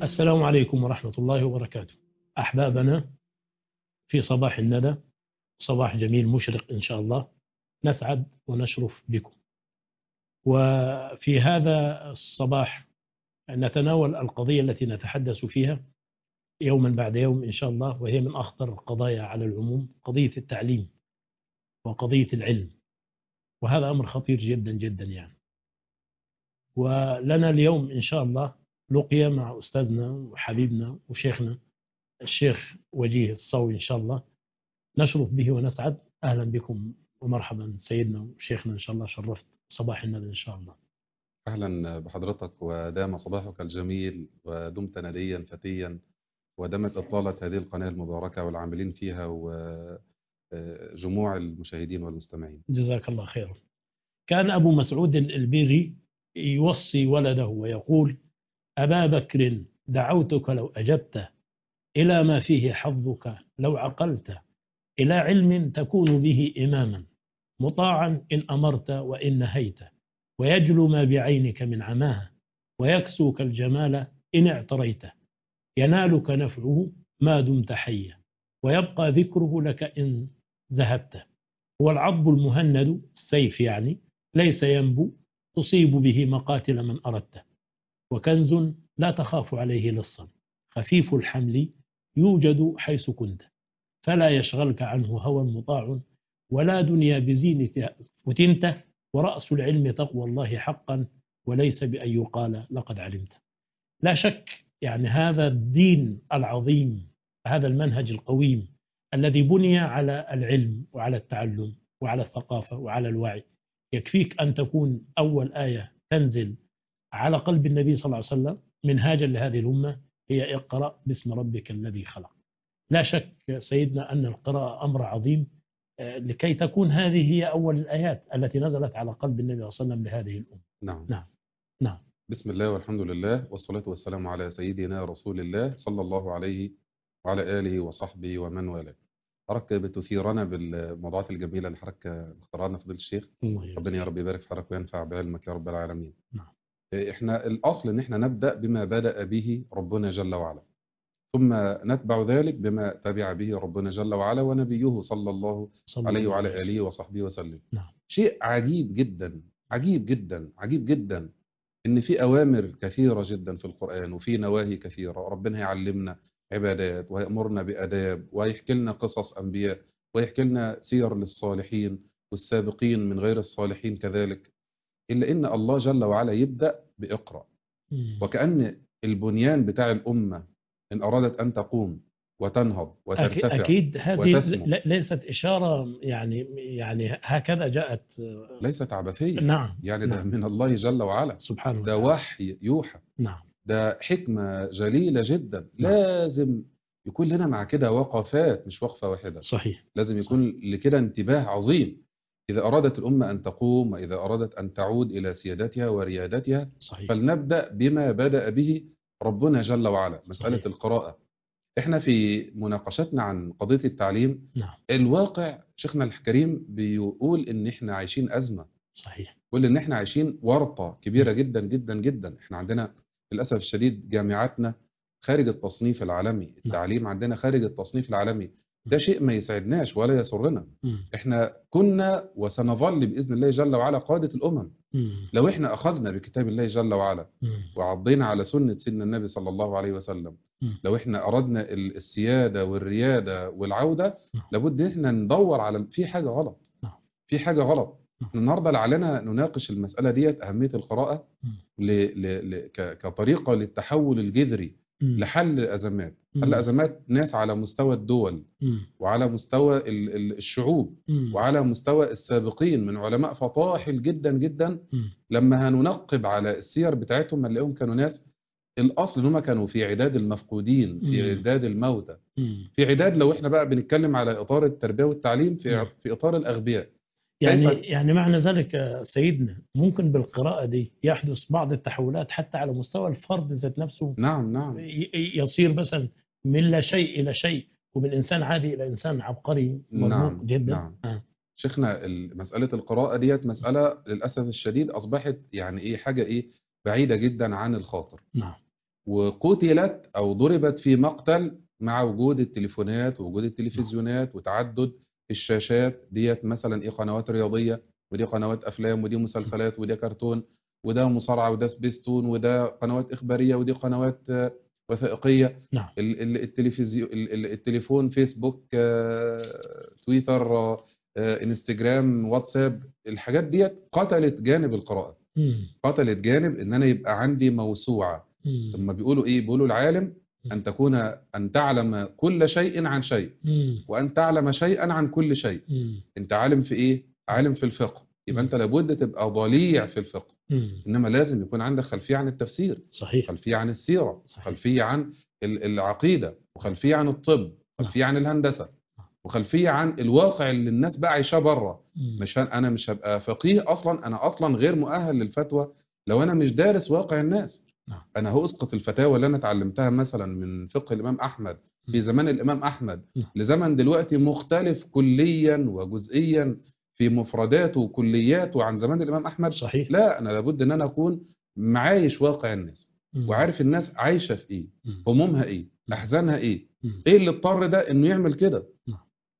السلام عليكم ورحمة الله وبركاته أحبابنا في صباح الندى صباح جميل مشرق إن شاء الله نسعد ونشرف بكم وفي هذا الصباح نتناول القضية التي نتحدث فيها يوما بعد يوم إن شاء الله وهي من أخطر القضايا على العموم قضية التعليم وقضية العلم وهذا أمر خطير جدا جدا يعني ولنا اليوم إن شاء الله لقيا مع أستاذنا وحبيبنا وشيخنا الشيخ وجيه الصوي إن شاء الله نشرف به ونسعد أهلا بكم ومرحبا سيدنا وشيخنا إن شاء الله شرفت صباح الندى إن شاء الله أهلا بحضرتك ودام صباحك الجميل ودمت نديا فتيا ودامت إطلالة هذه القناة المباركة والعاملين فيها وجموع المشاهدين والمستمعين جزاك الله خيرا كان أبو مسعود البيري يوصي ولده ويقول أبا بكر دعوتك لو أجبت إلى ما فيه حظك لو عقلت إلى علم تكون به إماما مطاعا إن أمرت وإن نهيت ويجلو ما بعينك من عماها ويكسوك الجمال إن اعتريت ينالك نفعه ما دمت حيا ويبقى ذكره لك إن ذهبت هو العضب المهند السيف يعني ليس ينبو تصيب به مقاتل من أردت وكنز لا تخاف عليه لصا خفيف الحمل يوجد حيث كنت فلا يشغلك عنه هوى مطاع ولا دنيا بزينة فتنت ورأس العلم تقوى الله حقا وليس بأن يقال لقد علمت لا شك يعني هذا الدين العظيم هذا المنهج القويم الذي بني على العلم وعلى التعلم وعلى الثقافة وعلى الوعي يكفيك أن تكون أول آية تنزل على قلب النبي صلى الله عليه وسلم منهاجا لهذه الأمة هي اقرأ باسم ربك الذي خلق لا شك سيدنا أن القراءة أمر عظيم لكي تكون هذه هي أول الآيات التي نزلت على قلب النبي صلى الله عليه وسلم لهذه الأمة نعم نعم نعم بسم الله والحمد لله والصلاة والسلام على سيدنا رسول الله صلى الله عليه وعلى آله وصحبه ومن والاه حضرتك بتثيرنا بالموضوعات الجميلة اللي حضرتك اختارها لنا فضيلة الشيخ الله يرضى. ربنا يا رب يبارك في حضرتك وينفع بعلمك يا رب العالمين نعم. احنا الأصل ان احنا نبدأ بما بدأ به ربنا جل وعلا ثم نتبع ذلك بما تبع به ربنا جل وعلا ونبيه صلى الله صلى عليه الله وعلى وسلم. آله وصحبه وسلم نعم. شيء عجيب جدا عجيب جدا عجيب جدا ان في اوامر كثيره جدا في القران وفي نواهي كثيره ربنا يعلمنا عبادات ويامرنا باداب ويحكي لنا قصص انبياء ويحكي لنا سير للصالحين والسابقين من غير الصالحين كذلك الا ان الله جل وعلا يبدا باقرا مم. وكان البنيان بتاع الامه ان ارادت ان تقوم وتنهض أكيد, وترتفع أكيد هذه وتسمو. ل- ليست إشارة يعني يعني هكذا جاءت ليست عبثيه نعم يعني ده نعم. من الله جل وعلا سبحانه ده وتعالى وحي يوحى نعم ده حكمة جليلة جدا نعم. لازم يكون لنا مع كده وقفات مش وقفة واحدة صحيح لازم يكون لكده انتباه عظيم إذا أرادت الأمة أن تقوم وإذا أرادت أن تعود إلى سيادتها وريادتها صحيح فلنبدأ بما بدأ به ربنا جل وعلا مسألة صحيح. القراءة إحنا في مناقشتنا عن قضية التعليم نعم الواقع شيخنا الكريم بيقول إن إحنا عايشين أزمة صحيح بيقول ان احنا عايشين ورطه كبيره جدا جدا جدا احنا عندنا للاسف الشديد جامعاتنا خارج التصنيف العالمي التعليم عندنا خارج التصنيف العالمي ده شيء ما يسعدناش ولا يسرنا مم. احنا كنا وسنظل باذن الله جل وعلا قاده الامم مم. لو احنا اخذنا بكتاب الله جل وعلا مم. وعضينا على سنه سيدنا النبي صلى الله عليه وسلم مم. لو احنا اردنا ال- السياده والرياده والعوده نعم. لابد ان احنا ندور على في حاجه غلط نعم. في حاجه غلط نعم. إحنا النهارده لعلنا نناقش المساله ديت اهميه القراءه مم. ل... ل... ل... ك... كطريقه للتحول الجذري مم. لحل ازمات مم. حل ازمات ناس على مستوى الدول مم. وعلى مستوى ال... ال- الشعوب مم. وعلى مستوى السابقين من علماء فطاحل جدا جدا مم. لما هننقب على السير بتاعتهم هنلاقيهم كانوا ناس الاصل ان هم كانوا في عداد المفقودين في مم. عداد الموتى مم. في عداد لو احنا بقى بنتكلم على اطار التربيه والتعليم في مم. في اطار الاغبياء يعني كيف- يعني معنى ذلك يا سيدنا ممكن بالقراءة دي يحدث بعض التحولات حتى على مستوى الفرد ذات نفسه نعم نعم ي- ي- يصير مثلا من لا شيء إلى شيء ومن إنسان عادي إلى إنسان عبقري مرموق نعم، جدا نعم. آه. شيخنا ال- مسألة القراءة ديت مسألة للأسف الشديد أصبحت يعني إيه حاجة إيه بعيدة جدا عن الخاطر نعم وقتلت او ضربت في مقتل مع وجود التليفونات ووجود التلفزيونات وتعدد الشاشات ديت مثلا ايه قنوات رياضيه ودي قنوات افلام ودي مسلسلات ودي كرتون وده مصارعه وده سبيستون وده قنوات اخباريه ودي قنوات آه، وثائقيه نعم ال- ال- التلفزيون ال- ال- التليفون فيسبوك آه، تويتر آه، آه، انستجرام واتساب الحاجات ديت قتلت جانب القراءه مم. قتلت جانب ان انا يبقى عندي موسوعه مم. لما بيقولوا ايه بيقولوا العالم ان تكون ان تعلم كل شيء عن شيء مم. وان تعلم شيئا عن كل شيء مم. انت عالم في ايه عالم في الفقه يبقى انت لابد تبقى ضليع في الفقه مم. انما لازم يكون عندك خلفيه عن التفسير صحيح خلفيه عن السيره صحيح. خلفيه عن ال- العقيده وخلفيه عن الطب خلفيه عن الهندسه وخلفيه عن الواقع اللي الناس بقى عايشاه بره مم. مش هن- انا مش هبقى فقيه اصلا انا اصلا غير مؤهل للفتوى لو انا مش دارس واقع الناس نعم. انا هاسقط الفتاوى اللي انا اتعلمتها مثلا من فقه الامام احمد في مم. زمان الامام احمد نعم. لزمن دلوقتي مختلف كليا وجزئيا في مفرداته وكلياته عن زمان الامام احمد صحيح لا انا لابد ان انا اكون معايش واقع الناس مم. وعارف الناس عايشه في ايه مم. همومها ايه احزانها ايه مم. ايه اللي اضطر ده انه يعمل كده نعم.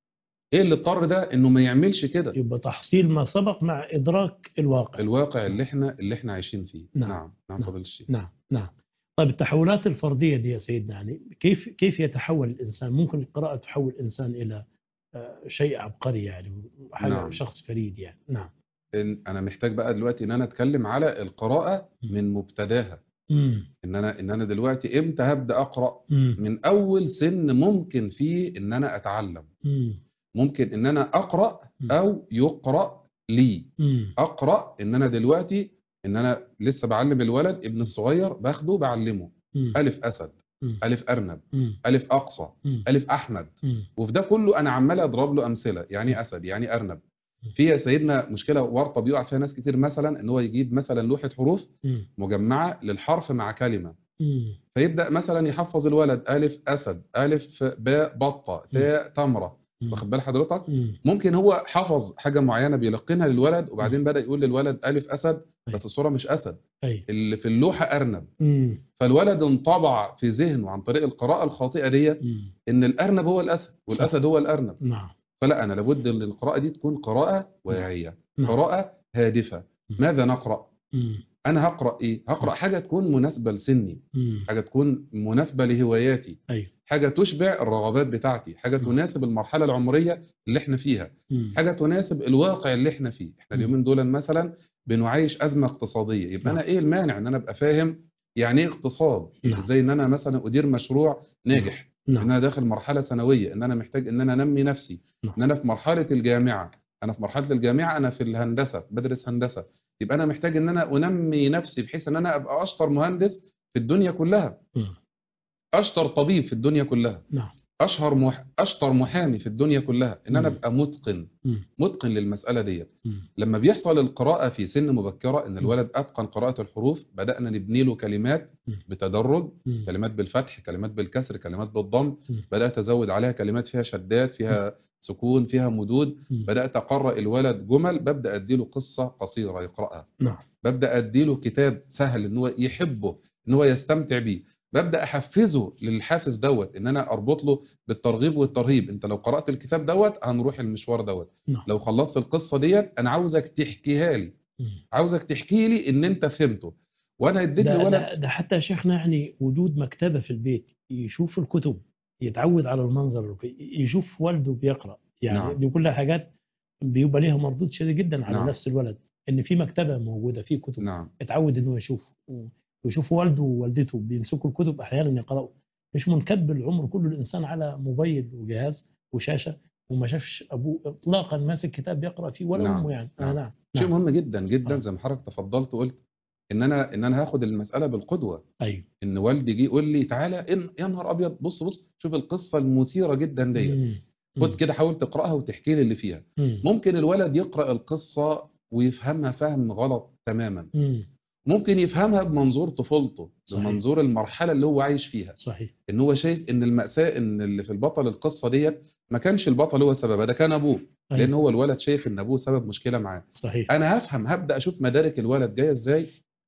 ايه اللي اضطر ده انه ما يعملش كده يبقى تحصيل ما سبق مع إدراك الواقع الواقع اللي احنا اللي احنا عايشين فيه نعم. نعم نعم نعم. فضيله الشيخ نعم نعم طيب التحولات الفردية دي يا سيدنا يعني كيف كيف يتحول الإنسان ممكن القراءة تحول الإنسان إلى آه، شيء عبقري يعني حاجة نعم. شخص فريد يعني نعم إن انا محتاج بقى دلوقتي ان انا اتكلم على القراءه من مبتداها مم. ان انا ان انا دلوقتي امتى هبدا اقرا مم. من اول سن ممكن فيه ان انا اتعلم مم. ممكن ان انا اقرا مم. او يقرا لي مم. اقرا ان انا دلوقتي ان انا لسه بعلم الولد ابن الصغير باخده بعلمه مم. الف اسد مم. الف ارنب مم. الف اقصى مم. الف احمد مم. وفي ده كله انا عمال اضرب له امثله يعني اسد يعني ارنب في يا سيدنا مشكله ورطه بيقع فيها ناس كتير مثلا ان هو يجيب مثلا لوحه حروف مم. مجمعه للحرف مع كلمه مم. فيبدا مثلا يحفظ الولد الف اسد الف باء بطه تاء تمره مم. واخد بال حضرتك مم. ممكن هو حفظ حاجه معينه بيلقنها للولد وبعدين بدا يقول للولد الف اسد بس الصوره مش اسد أي اللي في اللوحه ارنب مم. فالولد انطبع في ذهنه عن طريق القراءه الخاطئه ديت مم. ان الارنب هو الاسد والاسد هو الارنب نعم فلا انا لابد ان القراءه دي تكون قراءه واعيه نعم. قراءه هادفه مم. ماذا نقرا مم. انا هقرا ايه هقرا حاجه تكون مناسبه لسني مم. حاجه تكون مناسبه لهواياتي أيوه حاجه تشبع الرغبات بتاعتي حاجه مم. تناسب المرحله العمريه اللي احنا فيها مم. حاجه تناسب الواقع اللي احنا فيه احنا مم. اليومين دول مثلا بنعيش ازمه اقتصاديه يبقى انا ايه المانع ان انا ابقى فاهم يعني ايه اقتصاد نعم. ازاي ان انا مثلا ادير مشروع ناجح ان نعم انا داخل مرحله ثانويه ان انا محتاج ان انا انمي نفسي نعم. ان انا في مرحله الجامعه انا في مرحله الجامعه انا في الهندسه بدرس هندسه يبقى انا محتاج ان انا انمي نفسي بحيث ان انا ابقى اشطر مهندس في الدنيا كلها مم. اشطر طبيب في الدنيا كلها نعم اشهر مح... اشطر محامي في الدنيا كلها ان انا مم. ابقى متقن مم. متقن للمساله ديت مم. لما بيحصل القراءه في سن مبكره ان الولد اتقن قراءه الحروف بدانا نبني له كلمات مم. بتدرج مم. كلمات بالفتح كلمات بالكسر كلمات بالضم مم. بدات ازود عليها كلمات فيها شدات فيها سكون فيها مدود مم. بدات اقرا الولد جمل ببدا اديله قصه قصيره يقراها نعم ببدا اديله كتاب سهل ان هو يحبه ان هو يستمتع بيه ببدا احفزه للحافز دوت ان انا اربط له بالترغيب والترهيب انت لو قرات الكتاب دوت هنروح المشوار دوت نعم لو خلصت القصه ديت انا عاوزك تحكيها لي مم. عاوزك تحكي لي ان انت فهمته وانا اديت ده, الولد ده, ده حتى يا شيخنا يعني وجود مكتبة في البيت يشوف الكتب يتعود على المنظر يشوف والده بيقرأ يعني نعم. دي كلها حاجات بيبقى ليها مردود شديد جدا على نعم. نفس الولد ان في مكتبة موجودة في كتب نعم اتعود انه يشوف ويشوف والده ووالدته بيمسكوا الكتب احيانا يقرأوا مش منكب العمر كله الانسان على موبايل وجهاز وشاشة وما شافش ابوه اطلاقا ماسك كتاب يقرأ فيه ولا نعم. امه يعني آه نعم. نعم شيء نعم. مهم جدا جدا آه. زي ما حضرتك تفضلت وقلت ان انا ان انا هاخد المساله بالقدوه ايوه ان والدي جه يقول لي تعالى إن يا نهار ابيض بص بص شوف القصه المثيره جدا ديت مم. خد كده حاول تقراها وتحكي لي اللي فيها مم. ممكن الولد يقرا القصه ويفهمها فهم غلط تماما مم. ممكن يفهمها بمنظور طفولته صحيح. بمنظور المرحله اللي هو عايش فيها صحيح ان هو شايف ان الماساه ان اللي في البطل القصه ديت ما كانش البطل هو سببها ده كان ابوه لان أيوة. هو الولد شايف ان ابوه سبب مشكله معاه صحيح انا هفهم هبدا اشوف مدارك الولد جايه ازاي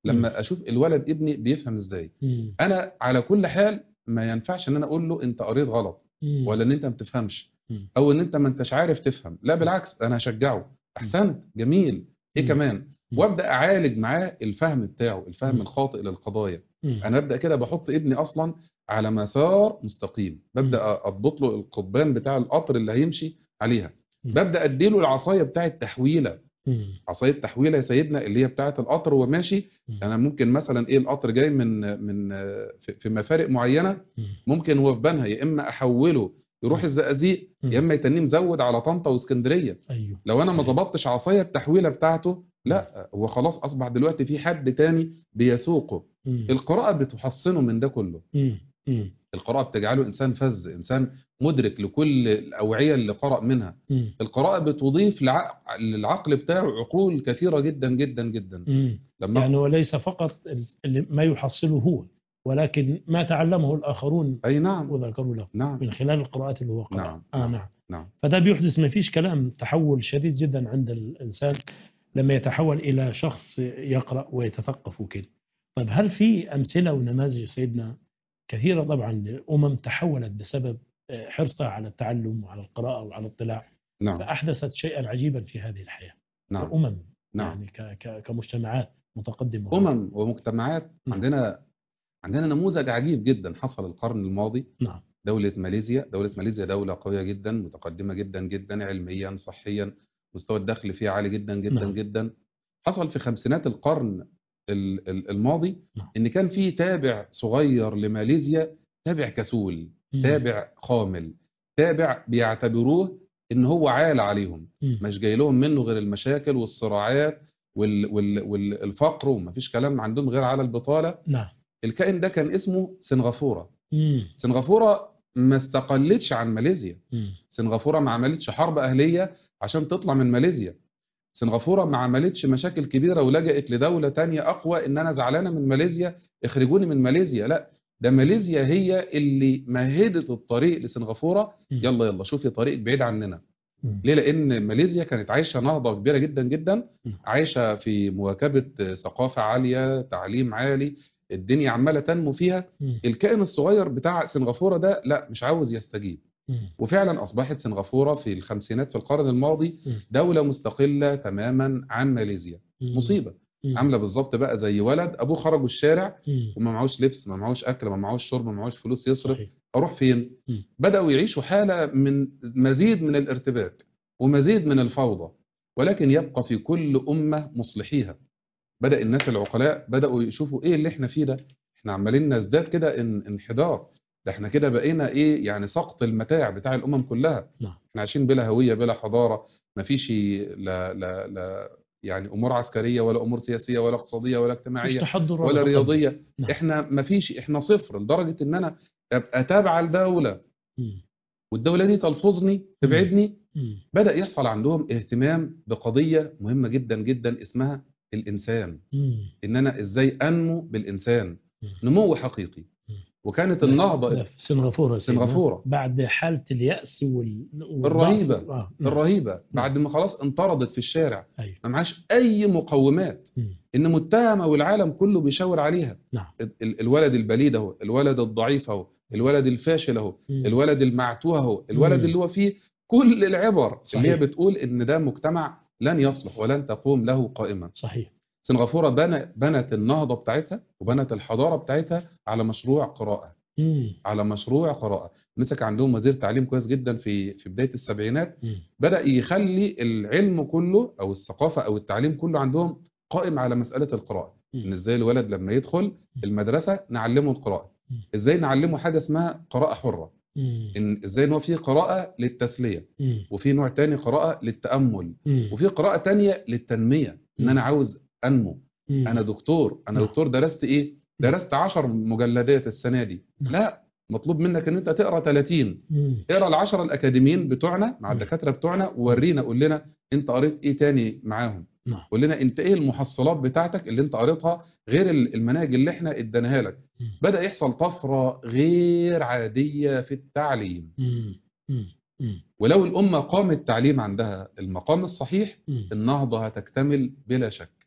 لما اشوف الولد ابني بيفهم ازاي مم. انا على كل حال ما ينفعش ان انا اقول له انت قريت غلط مم. ولا ان انت ما بتفهمش مم. او ان انت ما انتش عارف تفهم لا بالعكس انا هشجعه احسنت جميل ايه مم. كمان مم. وابدا اعالج معاه الفهم بتاعه الفهم مم. الخاطئ للقضايا مم. انا ابدا كده بحط ابني اصلا على مسار مستقيم ببدا اضبط له القضبان بتاع القطر اللي هيمشي عليها مم. ببدا اديله العصايه بتاعه التحويله مم. عصايه تحويله يا سيدنا اللي هي بتاعه القطر وهو ماشي مم. انا ممكن مثلا ايه القطر جاي من من في في مفارق معينه مم. ممكن هو في بنها يا اما احوله يروح مم. الزقازيق مم. يا اما يتنيه مزود على طنطا واسكندريه ايوه لو انا ما صحيح. ظبطتش عصايه التحويله بتاعته لا هو خلاص اصبح دلوقتي في حد تاني بيسوقه مم. القراءه بتحصنه من ده كله مم. مم. القراءه بتجعله انسان فذ انسان مدرك لكل الاوعيه اللي قرأ منها مم. القراءه بتضيف لع- للعقل بتاعه عقول كثيره جدا جدا جدا مم. لما يعني هو ليس فقط اللي ما يحصله هو ولكن ما تعلمه الآخرون اي نعم وذكروا له نعم من خلال القراءات اللي هو قرأ نعم، آه نعم. نعم نعم فده بيحدث ما فيش كلام تحول شديد جدا عند الإنسان لما يتحول إلى شخص يقرأ ويتثقف وكده طيب هل في أمثلة ونماذج سيدنا كثيرة طبعا لأمم تحولت بسبب آه، حرصها على التعلم وعلى القراءة وعلى الاطلاع نعم فأحدثت شيئا عجيبا في هذه الحياة نعم أمم نعم يعني ك- ك- كمجتمعات متقدمة امم ومجتمعات نعم. عندنا عندنا نموذج عجيب جدا حصل القرن الماضي نعم دولة ماليزيا دولة ماليزيا دولة قوية جدا متقدمة جدا جدا علميا صحيا مستوى الدخل فيها عالي جدا جدا نعم. جدا حصل في خمسينات القرن ال- ال- الماضي نعم. ان كان في تابع صغير لماليزيا تابع كسول مم. تابع خامل تابع بيعتبروه ان هو عال عليهم مم. مش جاي لهم منه غير المشاكل والصراعات وال وال والفقر ومفيش كلام عندهم غير على البطالة نعم الكائن ده كان اسمه سنغافورة مم. سنغافورة ما استقلتش عن ماليزيا مم. سنغافورة ما عملتش حرب أهلية عشان تطلع من ماليزيا سنغافورة ما عملتش مشاكل كبيرة ولجأت لدولة تانية أقوى إن أنا زعلانة من ماليزيا اخرجوني من ماليزيا لا ده ماليزيا هي اللي مهدت الطريق لسنغافورة مم. يلا يلا شوفي طريق بعيد عننا مم. ليه لأن ماليزيا كانت عايشة نهضة كبيرة جدا جدا مم. عايشة في مواكبة ثقافة عالية تعليم عالي الدنيا عمالة تنمو فيها مم. الكائن الصغير بتاع سنغافورة ده لا مش عاوز يستجيب مم. وفعلا أصبحت سنغافورة في الخمسينات في القرن الماضي مم. دولة مستقلة تماما عن ماليزيا مم. مصيبة مم. عاملة بالظبط بقى زي ولد أبوه خرجوا الشارع مم. وما معهوش لبس ما معهوش أكل ما معهوش شرب ما معهوش فلوس يصرف صحيح. أروح فين مم. بدأوا يعيشوا حالة من مزيد من الارتباك ومزيد من الفوضى ولكن يبقى في كل أمة مصلحيها بدأ الناس العقلاء بدأوا يشوفوا إيه اللي إحنا فيه ده إحنا عمالين نزداد كده ان- انحدار ده إحنا كده بقينا إيه يعني سقط المتاع بتاع الأمم كلها نعم. إحنا عايشين بلا هوية بلا حضارة مفيش لا لا لا يعني أمور عسكرية ولا أمور سياسية ولا اقتصادية ولا مش اجتماعية تحضر ولا تقدم. رياضية نعم. إحنا مفيش إحنا صفر لدرجة إن أنا أبقى تابعة لدولة مم. والدولة دي تلفظني تبعدني مم. بدأ يحصل عندهم اهتمام بقضية مهمة جدا جدا اسمها الإنسان مم. إن أنا إزاي أنمو بالإنسان مم. نمو حقيقي مم. وكانت ده النهضة في سنغافورة سيدنا. سنغافورة. بعد حالة اليأس وال... والضعف. الرهيبة. آه. نعم. الرهيبة بعد ما خلاص انطردت في الشارع أيوه. ما معاش أي مقومات مم. إن متهمة والعالم كله بيشاور عليها نعم. ال- ال- الولد البليد أهو الولد الضعيف أهو الولد الفاشل أهو مم. الولد المعتوه أهو الولد مم. اللي هو فيه كل العبر اللي هي صحيح. بتقول إن ده مجتمع لن يصلح ولن تقوم له قائمة صحيح سنغافورة بنى بنت النهضة بتاعتها وبنت الحضارة بتاعتها على مشروع قراءة مم. على مشروع قراءة مسك عندهم وزير تعليم كويس جدا في في بداية السبعينات مم. بدأ يخلي العلم كله أو الثقافة أو التعليم كله عندهم قائم على مسألة القراءة إن مم. إزاي الولد لما يدخل المدرسة نعلمه القراءة مم. إزاي نعلمه حاجة اسمها قراءة حرة مم. إن إزاي إن هو في قراءة للتسلية مم. وفي نوع تاني قراءة للتأمل مم. وفي قراءة تانية للتنمية إن مم. أنا عاوز أنمو مم. انا دكتور انا نعم. دكتور درست ايه درست 10 مجلدات السنه دي نعم. لا مطلوب منك ان انت تقرا 30 مم. اقرا العشرة الاكاديميين بتوعنا مع مم. الدكاتره بتوعنا وورينا قول لنا انت قريت ايه تاني معاهم نعم. قول لنا انت ايه المحصلات بتاعتك اللي انت قريتها غير ال- المناهج اللي احنا اديناها لك مم. بدا يحصل طفره غير عاديه في التعليم مم. مم. مم. ولو الامه قام التعليم عندها المقام الصحيح مم. النهضه هتكتمل بلا شك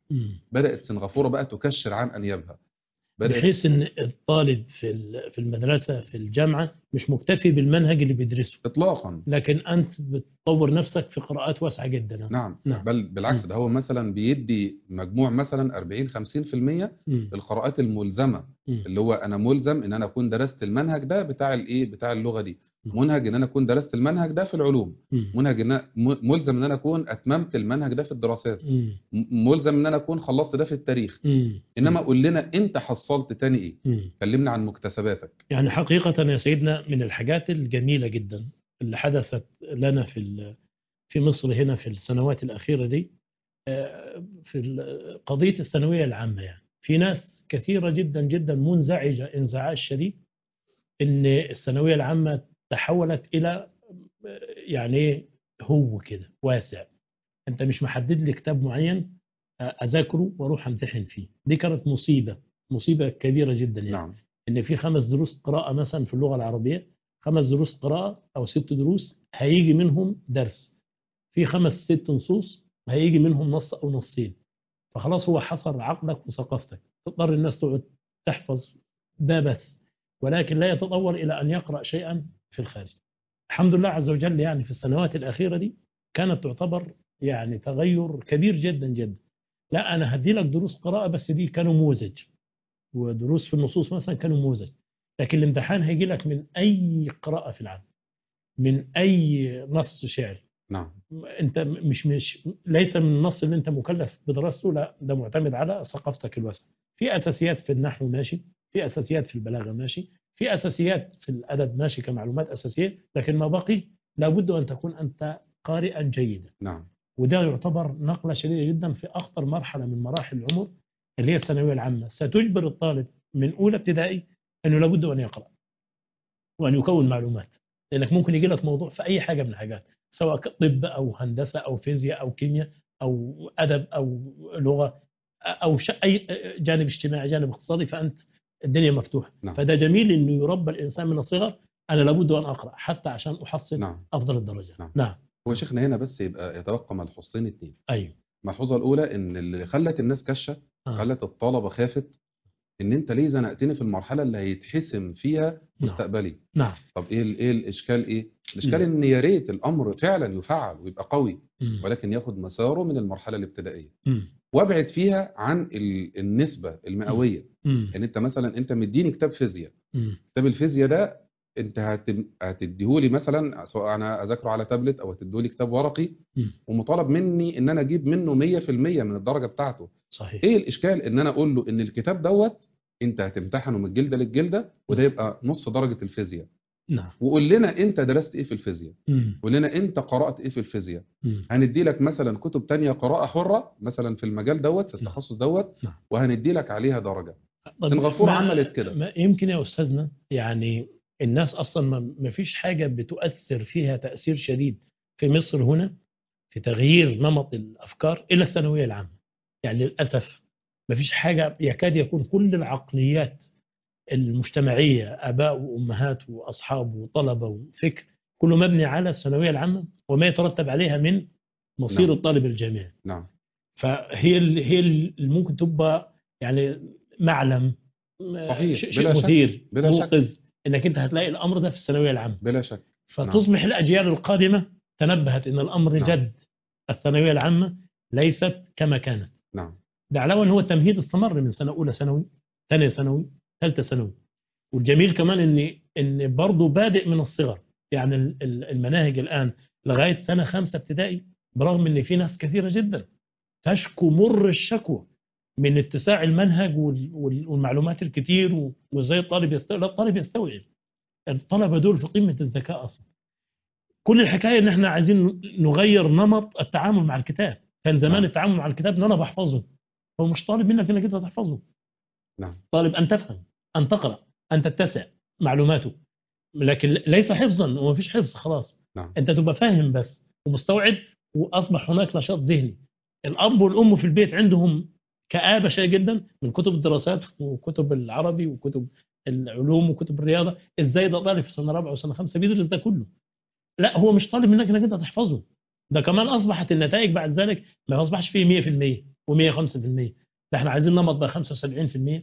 مم. بدات سنغافوره بقى تكشر عن انيابها بدات بحيث ان الطالب في ال- في المدرسه في الجامعه مش مكتفي بالمنهج اللي بيدرسه اطلاقا لكن انت بتطور نفسك في قراءات واسعه جدا نعم نعم. بل بالعكس مم. ده هو مثلا بيدي مجموع مثلا 40 50% مم. القراءات الملزمه مم. اللي هو انا ملزم ان انا اكون درست المنهج ده بتاع الايه بتاع اللغه دي نعم. منهج ان انا اكون درست المنهج ده في العلوم مم. منهج ان أنا- م- ملزم ان انا اكون اتممت المنهج ده في الدراسات مم. م- ملزم ان انا اكون خلصت ده في التاريخ مم. انما قول لنا انت حصلت تاني ايه مم. كلمنا عن مكتسباتك يعني حقيقة يا سيدنا من الحاجات الجميلة جدا اللي حدثت لنا في ال- في مصر هنا في السنوات الأخيرة دي آه، في ال- قضية الثانوية العامة يعني في ناس كثيرة جدا جدا منزعجة انزعاج شديد إن الثانوية العامة تحولت إلى آه، يعني إيه هو كده واسع أنت مش محدد لي كتاب معين آه، أذاكره وأروح أمتحن فيه دي كانت مصيبة مصيبة كبيرة جدا يعني نعم ان في خمس دروس قراءه مثلا في اللغه العربيه خمس دروس قراءه او ست دروس هيجي منهم درس في خمس ست نصوص هيجي منهم نص او نصين فخلاص هو حصر عقلك وثقافتك تضطر الناس تقعد تحفظ ده بس ولكن لا يتطور الى ان يقرا شيئا في الخارج الحمد لله عز وجل يعني في السنوات الاخيره دي كانت تعتبر يعني تغير كبير جدا جدا لا انا هدي لك دروس قراءه بس دي كنموذج ودروس في النصوص مثلا كنموذج لكن الامتحان هيجي لك من اي قراءه في العالم من اي نص شعري نعم انت مش مش ليس من النص اللي انت مكلف بدراسته لا ده معتمد على ثقافتك الواسعه في اساسيات في النحو ماشي في اساسيات في البلاغه ماشي في اساسيات في الادب ماشي كمعلومات اساسيه لكن ما بقي لابد ان تكون انت قارئا جيدا نعم وده يعتبر نقله شديده جدا في اخطر مرحله من مراحل العمر اللي هي الثانويه العامه ستجبر الطالب من اولى ابتدائي انه لابد ان يقرا وان يكون معلومات لانك ممكن يجي لك موضوع في اي حاجه من الحاجات سواء طب او هندسه او فيزياء او كيمياء او ادب او لغه او ش... اي جانب اجتماعي جانب اقتصادي فانت الدنيا مفتوحه نعم. فده جميل انه يربى الانسان من الصغر انا لابد ان اقرا حتى عشان احصل نعم افضل الدرجات نعم. نعم هو شيخنا هنا بس يبقى يتوقع ملحوظتين اتنين ايوه الملحوظه الاولى ان اللي خلت الناس كشه آه. خلت الطلبه خافت ان انت ليه زنقتني في المرحله اللي هيتحسم فيها نعم مستقبلي نعم طب ايه ال- ايه الاشكال ايه الاشكال مم. ان يا ريت الامر فعلا يفعل ويبقى قوي مم. ولكن ياخد مساره من المرحله الابتدائيه مم. وابعد فيها عن ال- النسبه المئويه مم. يعني انت مثلا انت مديني كتاب فيزياء مم. كتاب الفيزياء ده انت هت- هتديهولي مثلا سواء انا اذاكره على تابلت او هتديهولي كتاب ورقي مم. ومطالب مني ان انا اجيب منه 100% من الدرجه بتاعته صحيح ايه الاشكال ان انا اقول له ان الكتاب دوت انت هتمتحنه من الجلده للجلده وده يبقى نص درجه الفيزياء نعم وقول لنا انت درست ايه في الفيزياء مم. قول لنا انت قرات ايه في الفيزياء مم. هندي لك مثلا كتب تانية قراءه حره مثلا في المجال دوت في نعم. التخصص دوت نعم. وهندي لك عليها درجه طب سنغافورة ما- عملت كده. ما يمكن يا استاذنا يعني الناس اصلا ما- ما فيش حاجه بتؤثر فيها تاثير شديد في مصر هنا في تغيير نمط الافكار الا الثانويه العامه يعني للاسف ما فيش حاجه يكاد يكون كل العقليات المجتمعيه اباء وامهات واصحاب وطلبه وفكر كله مبني على الثانويه العامه وما يترتب عليها من مصير نعم. الطالب الجامعي نعم فهي ال- هي اللي ممكن تبقى يعني معلم صحيح، شيء شيء بلا شك، مثير بلا شك. موقظ انك انت هتلاقي الامر ده في الثانويه العامه بلا شك فتصبح الاجيال القادمه تنبهت ان الامر نعم. جد الثانويه العامه ليست كما كانت نعم ده علاوه ان هو التمهيد استمر من سنه اولى ثانوي ثانيه ثانوي ثالثه ثانوي والجميل كمان ان ان برضه بادئ من الصغر يعني ال- ال- المناهج الان لغايه سنه خمسه ابتدائي برغم ان في ناس كثيره جدا تشكو مر الشكوى من اتساع المنهج وال- وال- والمعلومات الكتير و- وازاي الطالب يستوعب لا الطالب يستوعب الطلبه دول في قمه الذكاء اصلا كل الحكايه ان احنا عايزين نغير نمط التعامل مع الكتاب كان زمان نعم. التعامل مع الكتاب ان انا بحفظه هو مش طالب منك انك انت تحفظه نعم طالب ان تفهم ان تقرا ان تتسع معلوماته لكن ليس حفظا وما فيش حفظ خلاص نعم انت تبقى فاهم بس ومستوعب واصبح هناك نشاط ذهني الاب والام في البيت عندهم كآبة شيء جدا من كتب الدراسات وكتب العربي وكتب العلوم وكتب الرياضه ازاي ده طالب في سنه رابعه وسنه خمسه بيدرس ده كله لا هو مش طالب منك انك انت تحفظه ده كمان اصبحت النتائج بعد ذلك ما اصبحش فيه 100% و105% ده احنا عايزين نمط بقى 75%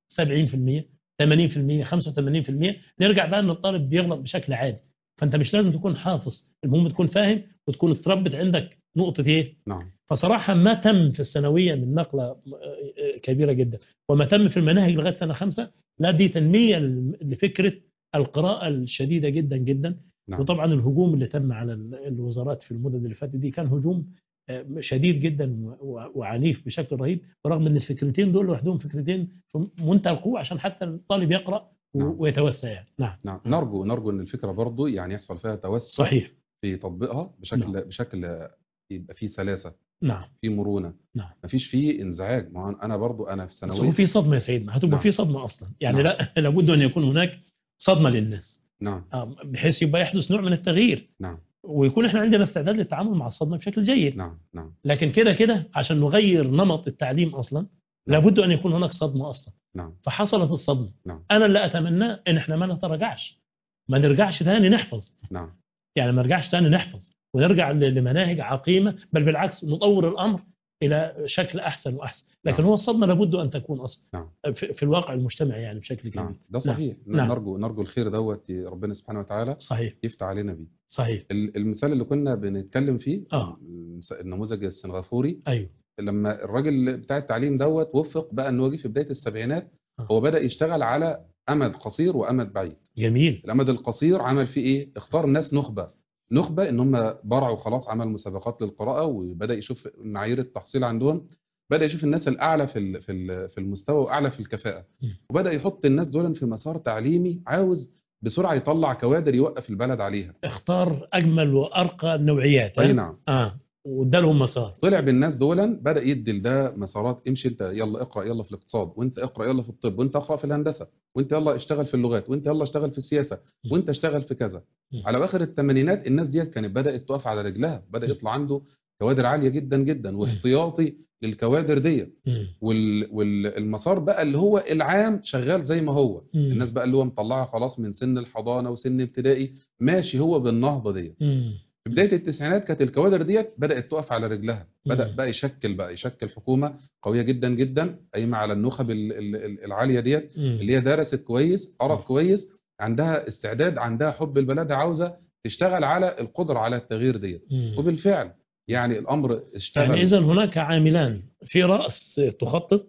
70% 80% 85% نرجع بقى ان الطالب بيغلط بشكل عادي فانت مش لازم تكون حافظ المهم تكون فاهم وتكون اتربت عندك نقطه ايه نعم فصراحه ما تم في الثانويه من نقله آه، آه، كبيره جدا وما تم في المناهج لغايه سنه خمسه لا دي تنميه لفكره القراءه الشديده جدا جدا نعم وطبعا الهجوم اللي تم على ال- الوزارات في المدد اللي فاتت دي كان هجوم آه، شديد جدا و- و- وعنيف بشكل رهيب برغم ان الفكرتين دول لوحدهم فكرتين في منتهى القوه عشان حتى الطالب يقرا و- نعم. ويتوسع يعني نعم نعم نرجو نرجو ان الفكره برضو يعني يحصل فيها توسع صحيح في تطبيقها بشكل نعم. بشكل يبقى فيه سلاسه نعم في مرونه نعم. مفيش فيه انزعاج ما هو انا برضو انا في بس هو ثانويه في صدمه يا سيدنا هتبقى نعم. في صدمه اصلا يعني نعم. لا لابد ان يكون هناك صدمه للناس نعم آه، بحيث يبقى يحدث نوع من التغيير نعم ويكون احنا عندنا استعداد للتعامل مع الصدمه بشكل جيد نعم نعم لكن كده كده عشان نغير نمط التعليم اصلا لابد ان يكون هناك صدمه اصلا نعم فحصلت الصدمه نعم. انا اللي اتمناه ان احنا ما نتراجعش ما نرجعش تاني نحفظ نعم يعني ما نرجعش تاني نحفظ ونرجع ل- لمناهج عقيمه بل بالعكس نطور الامر الى شكل احسن واحسن لكن نعم. هو الصدمه لابد ان تكون اصلا نعم. في, في الواقع المجتمعي يعني بشكل كبير نعم ده صحيح نعم. نرجو نرجو الخير دوت ربنا سبحانه وتعالى صحيح يفتح علينا بيه صحيح ال- المثال اللي كنا بنتكلم فيه آه. المس- النموذج السنغافوري ايوه لما الراجل بتاع التعليم دوت وفق بقى انه يجي في بدايه السبعينات آه. هو بدا يشتغل على امد قصير وامد بعيد جميل الامد القصير عمل فيه ايه اختار ناس نخبه نخبه ان هم برعوا خلاص عمل مسابقات للقراءه وبدا يشوف معايير التحصيل عندهم بدا يشوف الناس الاعلى في ال- في ال- في المستوى واعلى في الكفاءه م. وبدا يحط الناس دول في مسار تعليمي عاوز بسرعه يطلع كوادر يوقف البلد عليها اختار اجمل وارقى النوعيات اي ها؟ نعم اه وادالهم مسار طلع بالناس دولا بدا يدي لده مسارات امشي انت يلا اقرا يلا في الاقتصاد وانت اقرا يلا في الطب وانت اقرا في الهندسه وانت يلا اشتغل في اللغات وانت يلا اشتغل في السياسه م. وانت اشتغل في كذا م. على اخر الثمانينات الناس ديت كانت بدات تقف على رجلها بدا م. يطلع عنده كوادر عاليه جدا جدا واحتياطي للكوادر ديت مم. وال- والمسار بقى اللي هو العام شغال زي ما هو مم. الناس بقى اللي هو مطلعها خلاص من سن الحضانه وسن ابتدائي ماشي هو بالنهضه ديت مم. في بدايه التسعينات كانت الكوادر ديت بدات تقف على رجلها بدا مم. بقى يشكل بقى يشكل حكومه قويه جدا جدا قايمه على النخب ال- ال- ال- العاليه ديت مم. اللي هي درست كويس قرت مم. كويس عندها استعداد عندها حب البلد عاوزه تشتغل على القدره على التغيير ديت مم. وبالفعل يعني الامر اشتغل يعني اذا هناك عاملان في راس تخطط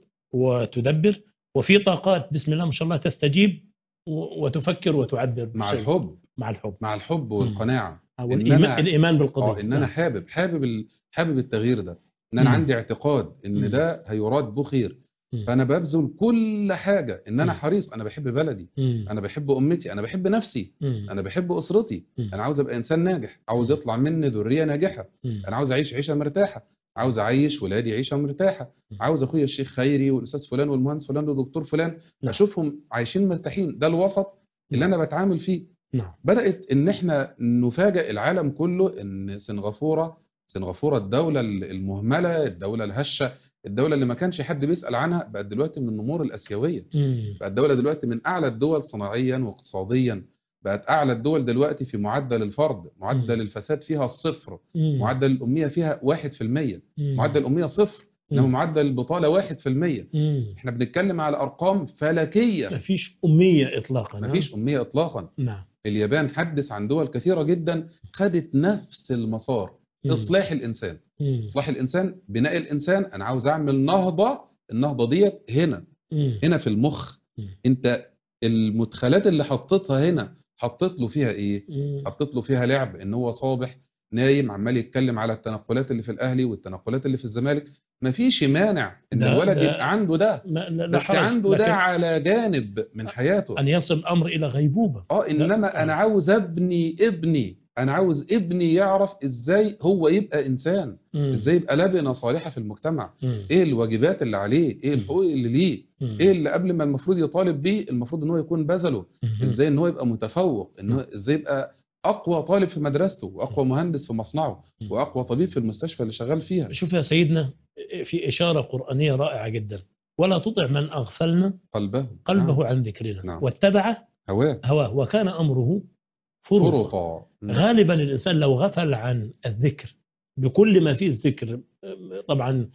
وتدبر وفي طاقات بسم الله ما شاء الله تستجيب و- وتفكر وتعبر مع بشيء. الحب مع الحب مع الحب والقناعه أو إن الإيمان, أنا- الايمان بالقضيه اه ان انا نعم. حابب حابب ال- حابب التغيير ده ان انا مم. عندي اعتقاد مم. ان ده هيراد به خير مم. فانا ببذل كل حاجه ان انا مم. حريص انا بحب بلدي مم. انا بحب امتي انا بحب نفسي مم. انا بحب اسرتي مم. انا عاوز ابقى انسان ناجح عاوز يطلع مني ذريه ناجحه مم. انا عاوز اعيش عيشه مرتاحه عاوز اعيش ولادي عيشه مرتاحه مم. عاوز اخويا الشيخ خيري والاستاذ فلان والمهندس فلان والدكتور فلان نعم. اشوفهم عايشين مرتاحين ده الوسط اللي نعم. انا بتعامل فيه نعم بدات ان احنا نفاجئ العالم كله ان سنغافوره سنغافوره الدوله المهمله الدوله الهشه الدوله اللي ما كانش حد بيسال عنها بقت دلوقتي من النمور الاسيويه مم. بقت الدوله دلوقتي من اعلى الدول صناعيا واقتصاديا بقت اعلى الدول دلوقتي في معدل الفرد معدل مم. الفساد فيها الصفر مم. معدل الاميه فيها 1% مم. معدل الاميه صفر مم. انما معدل البطاله 1% مم. احنا بنتكلم على ارقام فلكيه ما فيش اميه اطلاقا ما فيش اميه اطلاقا نعم اليابان حدث عن دول كثيره جدا خدت نفس المسار مم. اصلاح الانسان مم. اصلاح الانسان بناء الانسان انا عاوز اعمل نهضه النهضه ديت هنا مم. هنا في المخ مم. انت المدخلات اللي حطيتها هنا حطيت له فيها ايه مم. حطيت له فيها لعب ان هو صابح نايم عمال يتكلم على التنقلات اللي في الاهلي والتنقلات اللي في الزمالك مفيش مانع ان ده- الولد ده- يبقى عنده ده ما لا لا بس حرج عنده ده لكن على جانب من حياته ان يصل الامر الى غيبوبه اه انما انا عاوز ابني ابني انا عاوز ابني يعرف ازاي هو يبقى انسان مم. ازاي يبقى لبنه صالحه في المجتمع مم. ايه الواجبات اللي عليه ايه مم. الحقوق اللي ليه مم. ايه اللي قبل ما المفروض يطالب بيه المفروض ان هو يكون بذله مم. ازاي ان هو يبقى متفوق ان هو ازاي يبقى اقوى طالب في مدرسته واقوى مهندس في مصنعه مم. واقوى طبيب في المستشفى اللي شغال فيها شوف يا سيدنا في اشاره قرانيه رائعه جدا ولا تطع من اغفلنا قلبه قلبه نعم. عن ذكرنا نعم. واتبع هواه هواه وكان امره فرطا فرطا نعم. غالبا الانسان لو غفل عن الذكر بكل ما فيه الذكر طبعا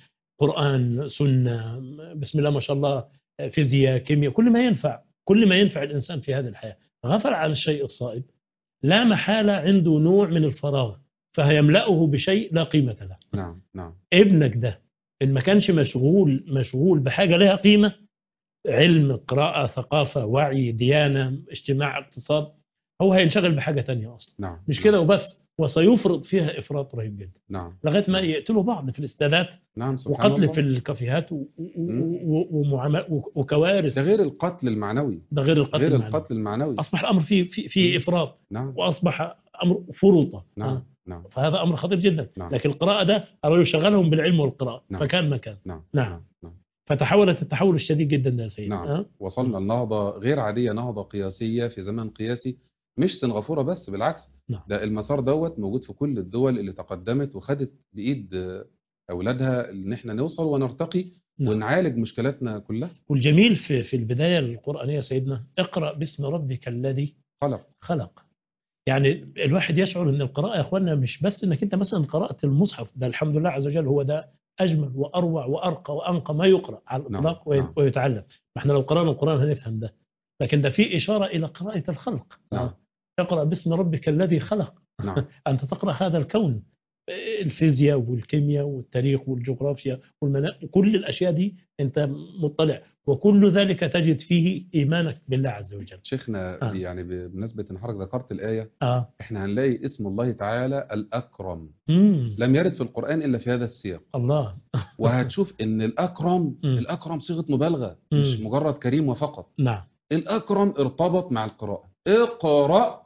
قرآن سنة بسم الله ما شاء الله فيزياء كيمياء كل ما ينفع كل ما ينفع الإنسان في هذه الحياة غفل عن الشيء الصائب لا محالة عنده نوع من الفراغ فهيملأه بشيء لا قيمة له نعم نعم ابنك ده إن ما كانش مشغول مشغول بحاجة لها قيمة علم قراءة ثقافة وعي ديانة اجتماع اقتصاد هو هينشغل بحاجة تانية أصلا نعم مش نعم. كده وبس وسيفرط فيها إفراط رهيب جدا نعم لغاية ما يقتلوا بعض في الاستادات نعم سبحان وقتل الله في الكافيهات و- و- مم. و- ومعامل- و- وكوارث ده غير القتل المعنوي ده غير القتل غير المعنوي. القتل المعنوي أصبح الأمر فيه فيه, فيه إفراط نعم وأصبح أمر فرطة نعم آه. نعم فهذا أمر خطير جدا نعم. لكن القراءة ده أرادوا يشغلهم بالعلم والقراءة نعم. فكان مكان نعم نعم. نعم فتحولت التحول الشديد جدا ده يا سيدي نعم. آه؟ وصلنا لنهضة غير عادية نهضة قياسية في زمن قياسي مش سنغافورة بس بالعكس نعم. ده المسار دوت موجود في كل الدول اللي تقدمت وخدت بإيد آه، أولادها إن إحنا نوصل ونرتقي نعم. ونعالج مشكلاتنا كلها والجميل في في البداية القرآنية يا سيدنا اقرأ باسم ربك الذي خلق خلق يعني الواحد يشعر ان القراءة يا اخوانا مش بس انك انت مثلا قرأت المصحف ده الحمد لله عز وجل هو ده اجمل واروع وارقى وانقى ما يقرأ على الاطلاق نعم، وي- نعم. ويتعلم ما احنا لو قرأنا القرآن هنفهم ده لكن ده في إشارة إلى قراءة الخلق نعم. اقرأ باسم ربك الذي خلق نعم أنت تقرأ هذا الكون الفيزياء والكيمياء والتاريخ والجغرافيا والمنا... كل الأشياء دي أنت مطلع وكل ذلك تجد فيه إيمانك بالله عز وجل شيخنا آه. يعني بمناسبة إن حضرتك ذكرت الآية آه. إحنا هنلاقي اسم الله تعالى الأكرم مم. لم يرد في القرآن إلا في هذا السياق الله وهتشوف إن الأكرم مم. الأكرم صيغة مبالغة مش مم. مجرد كريم وفقط نعم الأكرم ارتبط مع القراءة اقرأ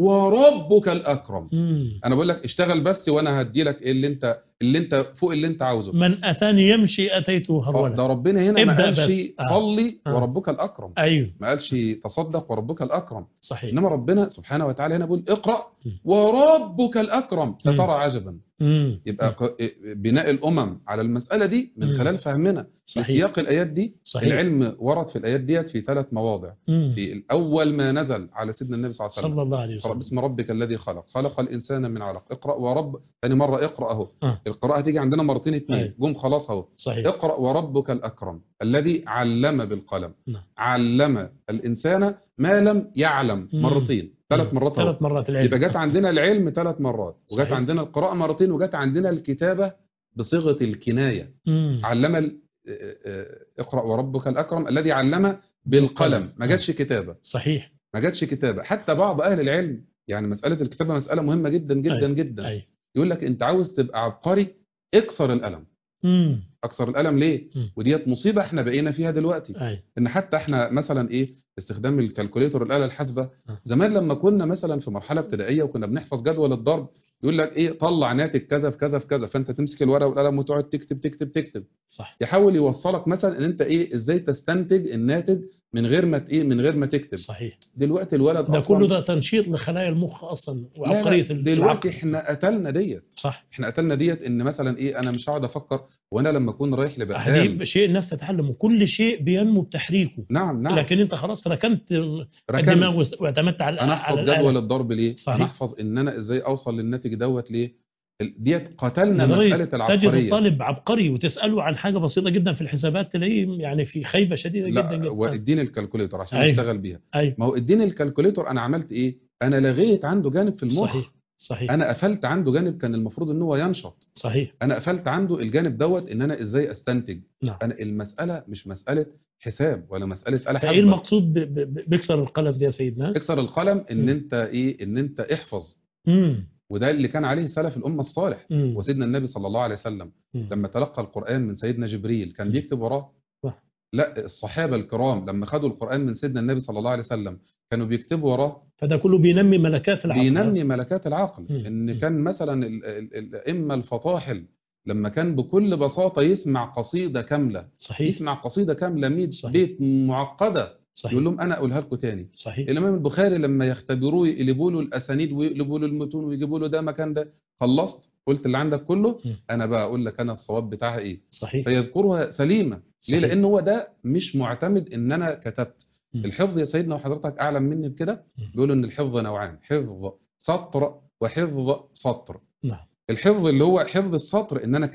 وربك الأكرم مم. أنا بقول لك اشتغل بس وأنا هدي لك اللي أنت اللي أنت فوق اللي أنت عاوزه من أتاني يمشي أتيته آه، هرولا ده ربنا هنا ما ابدأ قالش بس. آه. صلي آه. وربك الأكرم أيوه ما قالش تصدق وربك الأكرم صحيح إنما ربنا سبحانه وتعالى هنا بيقول اقرأ م. وربك الأكرم سترى عجبا مم. يبقى ق- بناء الأمم على المسألة دي من م. خلال فهمنا صحيح سياق الآيات دي صحيح العلم ورد في الآيات ديت في ثلاث مواضع مم. في الأول ما نزل على سيدنا النبي صلى الله عليه وسلم صلى الله عليه اقرأ وسلم باسم ربك الذي خلق خلق الإنسان من علق اقرأ ورب ثاني مرة اقرأ أهو آه. القراءة تيجي عندنا مرتين اتنين أيوة. جم خلاص أهو صحيح اقرأ وربك الأكرم الذي علم بالقلم نعم. علم الإنسان ما لم يعلم مم. مرتين ثلاث مرات أهو ثلاث مرات العلم يبقى جت عندنا العلم ثلاث مرات وجت صحيح. عندنا القراءة مرتين وجت عندنا الكتابة بصيغة الكناية مم. علم ال- آه، آه، اقرأ وربك الأكرم الذي علم بالقلم ما جاتش كتابة صحيح ما جاتش كتابة حتى بعض أهل العلم يعني مسألة الكتابة مسألة مهمة جدا جدا أيوة. جدا أي يقول لك أنت عاوز تبقى عبقري اكسر القلم مم. اكسر القلم ليه مم. وديت مصيبة احنا بقينا فيها دلوقتي أي ان حتى احنا مثلا ايه استخدام الكالكوليتر الآلة الحاسبة آه. زمان لما كنا مثلا في مرحلة ابتدائية وكنا بنحفظ جدول الضرب يقول لك ايه طلع ناتج كذا في كذا في كذا فانت تمسك الورقة والقلم وتقعد تكتب تكتب تكتب صح يحاول يوصلك مثلا ان انت ايه ازاي تستنتج الناتج من غير ما ت- ايه من غير ما تكتب صحيح دلوقتي الولد ده اصلا كله ده تنشيط لخلايا المخ اصلا لا وعبقريه لا دلوقتي العقل. احنا قتلنا ديت صح احنا قتلنا ديت ان مثلا ايه انا مش هقعد افكر وانا لما اكون رايح لبقال هذه شيء الناس تتعلم وكل شيء بينمو بتحريكه نعم نعم لكن انت خلاص ركنت ركنت الدماغ واعتمدت على انا على احفظ الآلة. جدول الضرب ليه صحيح. انا احفظ ان انا ازاي اوصل للناتج دوت ليه ال- ديت قتلنا لدرجة مساله تجد العبقريه الطالب عبقري وتساله عن حاجه بسيطه جدا في الحسابات تلاقيه يعني في خيبه شديده جدا لا جدا واديني الكالكوليتر عشان أيوة. اشتغل بيها ايوه ما هو اديني الكالكوليتر انا عملت ايه انا لغيت عنده جانب في المخ صحيح صحيح انا قفلت عنده جانب كان المفروض ان هو ينشط صحيح انا قفلت عنده الجانب دوت ان انا ازاي استنتج نعم انا المساله مش مساله حساب ولا مساله آلة فايه حاسبه المقصود ب- ب- بيكسر القلم دي يا سيدنا؟ اكسر القلم ان مم. انت ايه ان انت احفظ امم وده اللي كان عليه سلف الامه الصالح امم وسيدنا النبي صلى الله عليه وسلم لما تلقى القرآن من سيدنا جبريل كان مم. بيكتب وراه صح. لا الصحابة الكرام لما خدوا القرآن من سيدنا النبي صلى الله عليه وسلم كانوا بيكتبوا وراه فده كله بينمي ملكات العقل بينمي ملكات العقل مم. ان مم. كان مثلا ال- ال- الأئمة الفطاحل لما كان بكل بساطة يسمع قصيدة كاملة صحيح يسمع قصيدة كاملة 100 صحيح. بيت معقدة صحيح يقول لهم أنا أقولها لكم تاني صحيح الإمام البخاري لما يختبروه يقلبوا له الأسانيد ويقلبوا له المتون ويجيبوا له ده مكان ده خلصت قلت اللي عندك كله مم. أنا بقى أقول لك أنا الصواب بتاعها إيه صحيح فيذكرها سليمة ليه صحيح. لأن هو ده مش معتمد إن أنا كتبت مم. الحفظ يا سيدنا وحضرتك أعلم مني بكده مم. بيقولوا إن الحفظ نوعان حفظ سطر وحفظ سطر نعم الحفظ اللي هو حفظ السطر إن أنا كتبت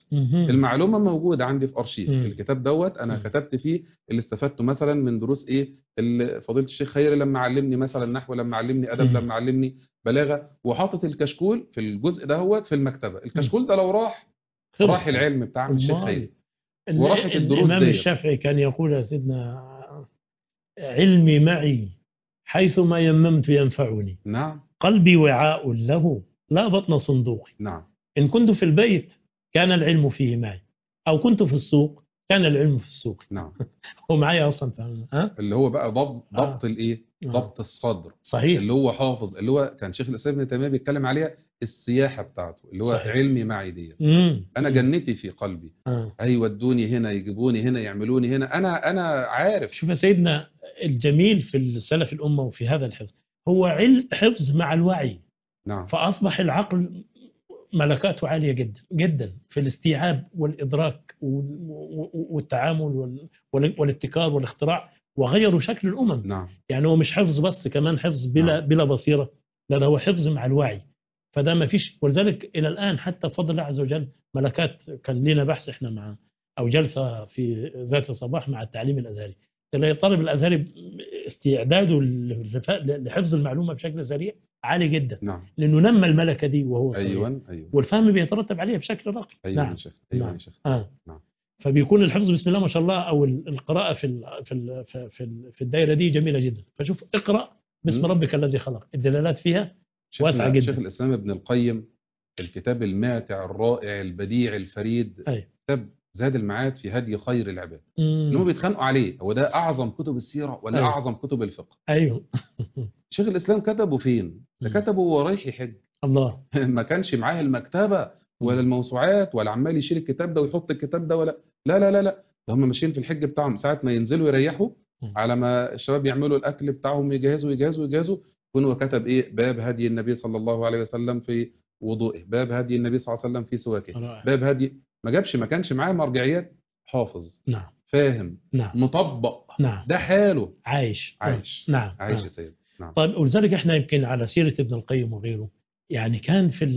مهم. المعلومه موجوده عندي في ارشيف مم. الكتاب دوت انا مم. كتبت فيه اللي استفدته مثلا من دروس ايه اللي فضيله الشيخ خيري لما علمني مثلا نحو لما علمني ادب مم. لما علمني بلاغه وحاطط الكشكول في الجزء دهوت في المكتبه الكشكول ده لو راح خلص. راح العلم بتاع الشيخ أمال. خيري ال- وراحت ال- الدروس الإمام ديت. الشافعي كان يقول يا سيدنا علمي معي حيثما يممت ينفعني نعم قلبي وعاء له لا بطن صندوقي نعم إن كنت في البيت كان العلم فيه معي أو كنت في السوق كان العلم في السوق نعم هو معي أصلا فاهم ها اللي هو بقى ضبط آه. ضبط الايه آه. ضبط الصدر صحيح اللي هو حافظ اللي هو كان شيخ الاسلام ابن تيميه بيتكلم عليها السياحه بتاعته اللي هو صحيح. علمي معي دي مم. انا جنتي في قلبي آه. هيودوني هنا يجيبوني هنا يعملوني هنا انا انا عارف شوف يا سيدنا الجميل في السلف الأمة وفي هذا الحفظ هو علم حفظ مع الوعي نعم فأصبح العقل ملكاته عالية جدا جدا في الاستيعاب والإدراك وال- والتعامل وال- وال- والابتكار والاختراع وغيروا شكل الأمم نعم يعني هو مش حفظ بس كمان حفظ بلا نعم. بلا بصيرة لا ده هو حفظ مع الوعي فده ما فيش ولذلك إلى الآن حتى بفضل الله عز وجل ملكات كان لنا بحث إحنا مع أو جلسة في ذات الصباح مع التعليم الأزهري تلاقي الطالب الأزهري استعداده للرفاق- لحفظ المعلومة بشكل سريع عالي جدا نعم لانه نمى الملكه دي وهو صغير ايوه ايوه والفهم بيترتب عليها بشكل راقي ايوه نعم يا شيخ ايوه نعم. يا شيخ آه. نعم. فبيكون الحفظ بسم الله ما شاء الله او ال- القراءه في ال في ال في, في, ال- في الدائره دي جميله جدا فشوف اقرا باسم مم. ربك الذي خلق الدلالات فيها شيخنا- واسعة جدا. شيخ الاسلام ابن القيم الكتاب الماتع الرائع البديع الفريد أي. كتاب زاد المعاد في هدي خير العباد مم. ان هم بيتخانقوا عليه هو ده اعظم كتب السيره ولا أيوة. اعظم كتب الفقه ايوه شيخ الاسلام كتبه فين ده مم. كتبه وهو رايح يحج الله ما كانش معاه المكتبه ولا الموسوعات ولا عمال يشيل الكتاب ده ويحط الكتاب ده ولا لا لا لا لا ده هم ماشيين في الحج بتاعهم ساعه ما ينزلوا يريحوا مم. على ما الشباب يعملوا الاكل بتاعهم يجهزوا يجهزوا يجهزوا يكون هو كتب ايه باب هدي النبي صلى الله عليه وسلم في وضوئه باب هدي النبي صلى الله عليه وسلم في سواكه رائع. باب هدي ما جابش ما كانش معاه مرجعيات حافظ نعم فاهم نعم مطبق نعم ده حاله عايش عايش نعم عايش يا نعم. سيد نعم طيب ولذلك احنا يمكن على سيره ابن القيم وغيره يعني كان في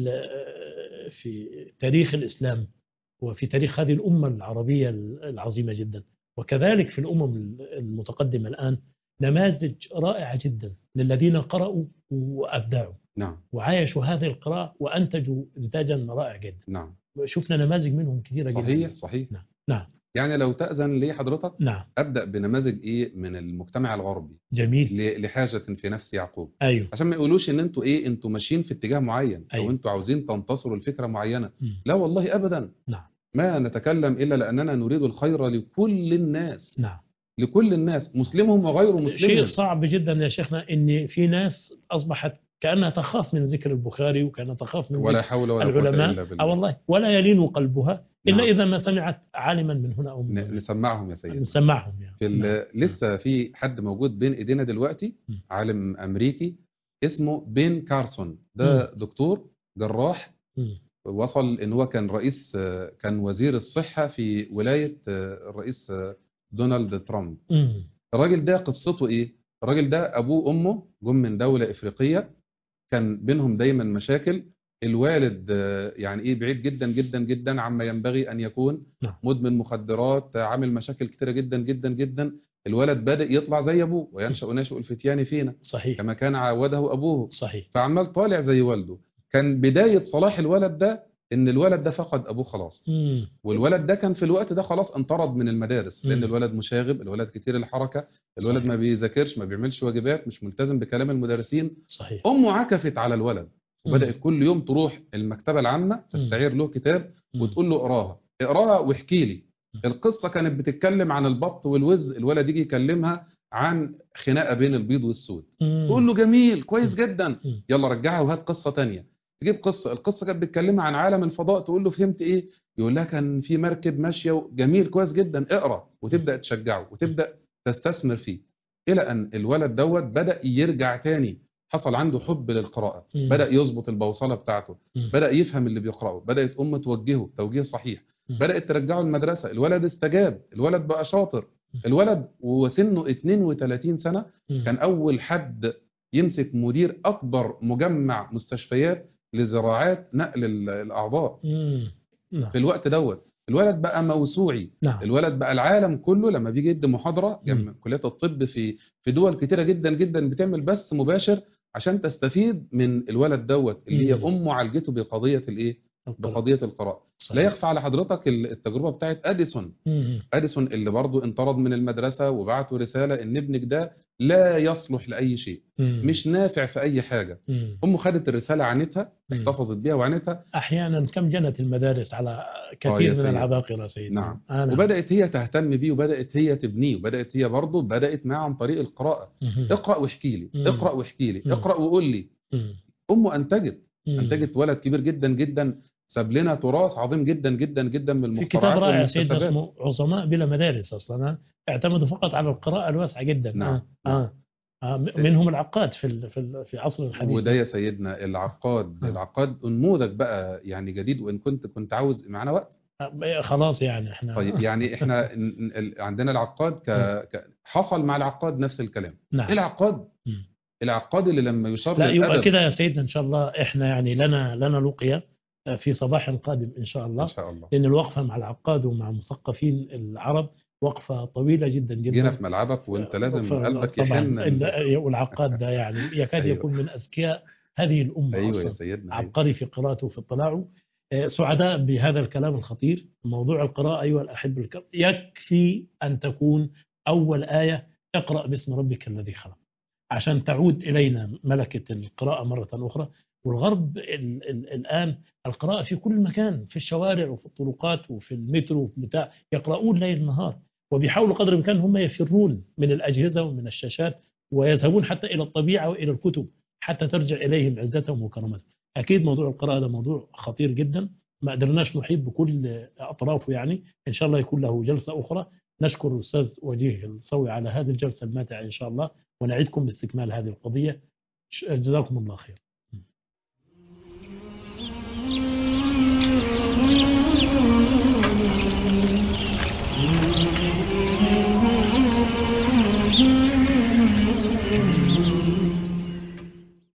ال- في تاريخ الاسلام وفي تاريخ هذه الامه العربيه العظيمه جدا وكذلك في الامم المتقدمه الان نماذج رائعه جدا للذين قرأوا وابدعوا نعم وعايشوا هذه القراءه وانتجوا انتاجا رائع جدا نعم شفنا نماذج منهم كثيره صحيح جدا صحيح نعم نعم يعني لو تأذن لي حضرتك نعم أبدأ بنماذج إيه من المجتمع الغربي جميل ل- لحاجة في نفس يعقوب ايوه عشان ما يقولوش إن أنتوا إيه أنتوا ماشيين في اتجاه معين أو أيوة. أنتوا عاوزين تنتصروا لفكرة معينة مم. لا والله أبدا نعم. ما نتكلم إلا لأننا نريد الخير لكل الناس نعم لكل الناس مسلمهم وغير شيء مسلمهم صعب جدا يا شيخنا ان في ناس اصبحت كانها تخاف من ذكر البخاري وكانها تخاف من ولا ذكر حول ولا قوة إلا العلماء بالله اه والله ولا يلين قلبها الا نعم. اذا ما سمعت عالما من هنا او من ن- هنا نسمعهم يا سيدي نسمعهم يعني في ال- نعم. لسه في حد موجود بين ايدينا دلوقتي م. عالم امريكي اسمه بين كارسون ده دكتور جراح مم. وصل ان هو كان رئيس آه، كان وزير الصحه في ولايه آه، الرئيس آه، دونالد ترامب مم. الراجل ده قصته ايه الراجل ده ابوه وامه جم من دوله افريقيه كان بينهم دايما مشاكل الوالد آه، يعني ايه بعيد جدا جدا جدا عما ينبغي ان يكون نعم. مدمن مخدرات آه، عامل مشاكل كتيره جدا جدا جدا الولد بدا يطلع زي ابوه وينشا ناشئ الفتيان فينا صحيح كما كان عوده ابوه صحيح فعمال طالع زي والده كان بدايه صلاح الولد ده ان الولد ده فقد ابوه خلاص مم. والولد ده كان في الوقت ده خلاص انطرد من المدارس لان مم. الولد مشاغب الولد كتير الحركه الولد صحيح. ما بيذاكرش ما بيعملش واجبات مش ملتزم بكلام المدرسين صحيح امه عكفت على الولد مم. وبدات كل يوم تروح المكتبه العامه تستعير له كتاب مم. وتقول له اقراها اقراها واحكي لي مم. القصه كانت بتتكلم عن البط والوز الولد يجي يكلمها عن خناقه بين البيض والسود مم. تقول له جميل كويس جدا مم. يلا رجعها وهات قصه تانية تجيب قصه القصه كانت بتكلمها عن عالم الفضاء تقول له فهمت ايه يقول لها كان في مركب ماشيه و- جميل كويس جدا اقرا وتبدا تشجعه وتبدا تستثمر فيه الى ان الولد دوت بدا يرجع تاني حصل عنده حب للقراءه مم. بدا يظبط البوصله بتاعته مم. بدا يفهم اللي بيقراه بدات امه توجهه توجيه صحيح مم. بدات ترجعه المدرسه الولد استجاب الولد بقى شاطر مم. الولد وسنه 32 سنه مم. كان اول حد يمسك مدير اكبر مجمع مستشفيات لزراعات نقل ال- الاعضاء مم. نعم في الوقت دوت الولد بقى موسوعي نعم الولد بقى العالم كله لما بيجي يدي محاضره جم... كليات الطب في في دول كتيره جدا جدا بتعمل بث مباشر عشان تستفيد من الولد دوت اللي هي مم. ام معالجته بقضيه الايه القراءة. بقضيه القراءه صحيح. لا يخفى على حضرتك ال- التجربه بتاعت اديسون مم. اديسون اللي برضه انطرد من المدرسه وبعتوا رساله ان ابنك ده لا يصلح لاي شيء مم. مش نافع في اي حاجه مم. امه خدت الرساله عنتها مم. احتفظت بيها وعنتها احيانا كم جنت المدارس على آه يا كثير من سيد. العباقره سيدنا نعم. آه نعم. وبدات هي تهتم بيه وبدات هي تبنيه وبدات هي برضه بدات معاه عن طريق القراءه مم. اقرا واحكي لي مم. اقرا واحكي لي مم. اقرا وقول لي مم. امه انتجت مم. انتجت ولد كبير جدا جدا ساب لنا تراث عظيم جدا جدا جدا من في المخترعات كتاب رائع سيدنا والمكتسبات اسمه عظماء بلا مدارس اصلا آه. اعتمدوا فقط على القراءه الواسعه جدا نعم. آه. آه. آه. م- منهم العقاد في ال- في ال- في عصر الحديث وده يا سيدنا العقاد آه. العقاد نموذج بقى يعني جديد وان كنت كنت عاوز معانا وقت آه، خلاص يعني احنا طيب يعني احنا ن- ن- ال- عندنا العقاد ك... ك... حصل مع العقاد نفس الكلام ايه نعم العقاد مم. العقاد اللي لما يشار لا يبقى للادب كده يا سيدنا ان شاء الله احنا يعني لنا لنا لقيه آه، في صباح قادم ان شاء الله ان شاء الله لان الوقفه مع العقاد ومع مثقفين العرب وقفه طويله جدا جدا جينا في ملعبك وانت لازم ف- قلبك طبعاً يحن ال- والعقاد ده يعني يكاد أيوة. يكون من اذكياء هذه الامه ايوه يا اصلا سيدنا أيوة. عبقري في قراءته وفي اطلاعه آه، سعداء بهذا الكلام الخطير موضوع القراءة أيها الأحبة الكرام يكفي أن تكون أول آية اقرأ باسم ربك الذي خلق عشان تعود إلينا ملكة القراءة مرة أخرى والغرب ال ال الآن القراءة في كل مكان في الشوارع وفي الطرقات وفي المترو وفي بتاع يقرؤون ليل نهار وبيحاولوا قدر الإمكان هم يفرون من الأجهزة ومن الشاشات ويذهبون حتى إلى الطبيعة وإلى الكتب حتى ترجع إليهم عزتهم وكرامتهم أكيد موضوع القراءة ده موضوع خطير جدا ما قدرناش نحيط بكل أطرافه يعني إن شاء الله يكون له جلسة أخرى نشكر الأستاذ وجيه الصوي على هذه الجلسة الماتعة إن شاء الله ونعدكم باستكمال هذه القضية جزاكم الله خير